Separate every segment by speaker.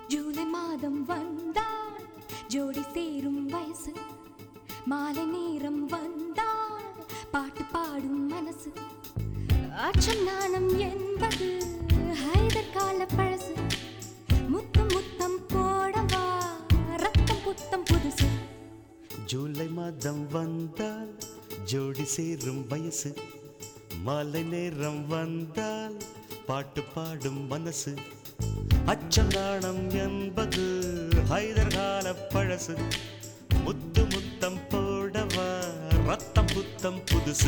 Speaker 1: ஜூலை மாதம் வந்தால் ஜோடி சேரும் வயசு மாலை நேரம் வந்தால் பாட்டு பாடும் மனசு அச்சம் நாணம் என்பது ஹைதர் கால பழசு முத்தம் முத்தம் போடவா ரத்தம் புத்தம் புதுசு
Speaker 2: ஜூலை மாதம் வந்தால் ஜோடி சேரும் வயசு மாலை நேரம் வந்தால் பாட்டு பாடும் மனசு அச்சம் நாணம் என்பது ஹைதர் கால பழசு முத்து முத்தம் போடவா ரத்தம் புத்தம் புதுசு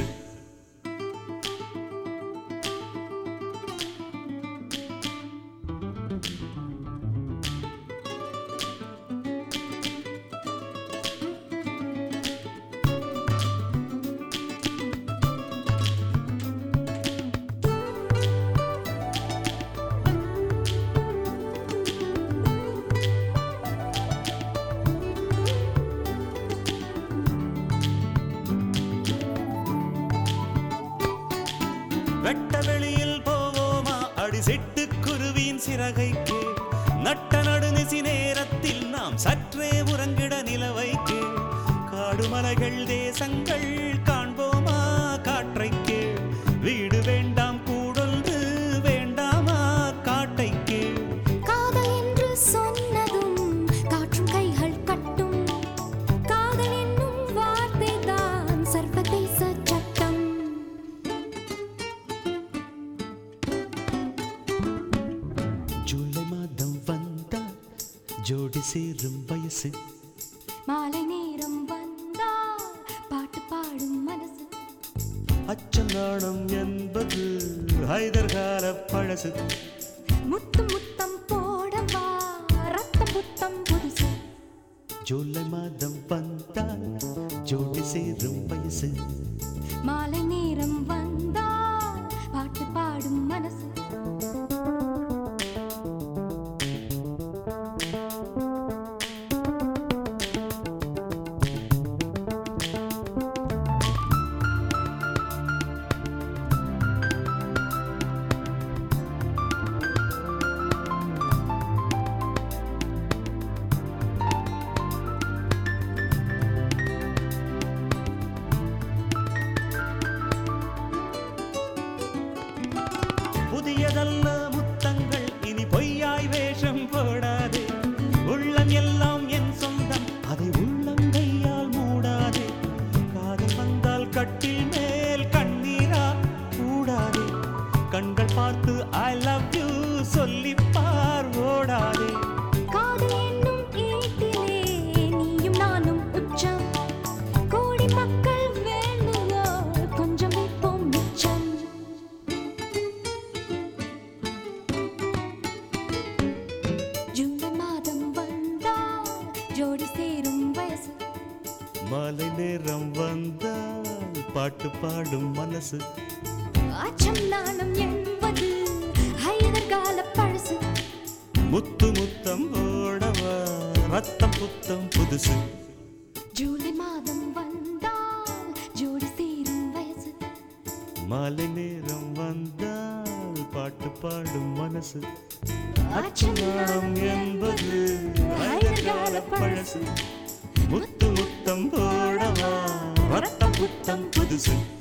Speaker 2: வெட்ட வெளியில் போவோமா அடி சிட்டு குருவியின் சிறகைக்கு நட்ட நடுநிசி நேரத்தில் நாம் சற்றே உறங்கிட நிலவைக்கு காடுமலைகள் தேசங்கள் காண்போமா காற்றைக்கு வீடு வேண்டாம் கூடொன்று வேண்டாமா காட்டைக்கு
Speaker 1: காதல் என்று சொன்னதும் காற்றும் கைகள் கட்டும் காதல் என்னும் வார்த்தை தான் சர்வதேச சட்டம்
Speaker 2: ஜூலை மாதம் வந்தால் ஜோடி சேரும் வயசு
Speaker 1: மாலை நேரம் வந்தால் பாட்டு பாடும் மனசு
Speaker 2: அச்சம் நாணம் என்பது ஹைதர் கால பழசு
Speaker 1: முத்து முத்தம் போடவா ரத்தம் புத்தம் புதுசு
Speaker 2: ஜூலை மாதம் வந்தால் ஜோடி சேரும் வயசு
Speaker 1: மாலை நேரம் வந்தால் பாட்டு பாடும் மனசு
Speaker 2: புதியதல்ல முத்தங்கள் இனி பொய்யாய் வேஷம் போடாதே உள்ளம் எல்லாம் என் சொந்தம் அதை உள்ளம் கையால் மூடாதே காதல் வந்தால் கட்டில் மேல் கண்ணீரா கூடாதே கண்கள் பார்த்து ஐ லவ் யூ சொல்லி பார் ஓடாதே
Speaker 1: காதல் என்னும் ஈட்டிலே நீயும் நானும் உச்சம் கோடி மக்கள் வேண்டுங்க கொஞ்சம் வைப்போம் மிச்சம் ஜூலை மாதம் வந்தால் ஜோடி சேரும் வயசு
Speaker 2: மாலை நேரம் வந்தால் பாட்டு பாடும் மனசு
Speaker 1: அச்சம் நாணம் என்பது ஹைதர் கால பழசு
Speaker 2: முத்து முத்தம் ஓடவா ரத்தம் புத்தம் புதுசு
Speaker 1: ஜூலை மாதம் வந்தால் ஜோடி சேரும் வயசு
Speaker 2: மாலை நேரம் வந்தால் பாட்டு பாடும் மனசு
Speaker 1: அச்சம்
Speaker 2: அச்சமானம் என்பது அழகால பழசு முத்து முத்தம் போடவா ரத்தம் புத்தம் புதுசு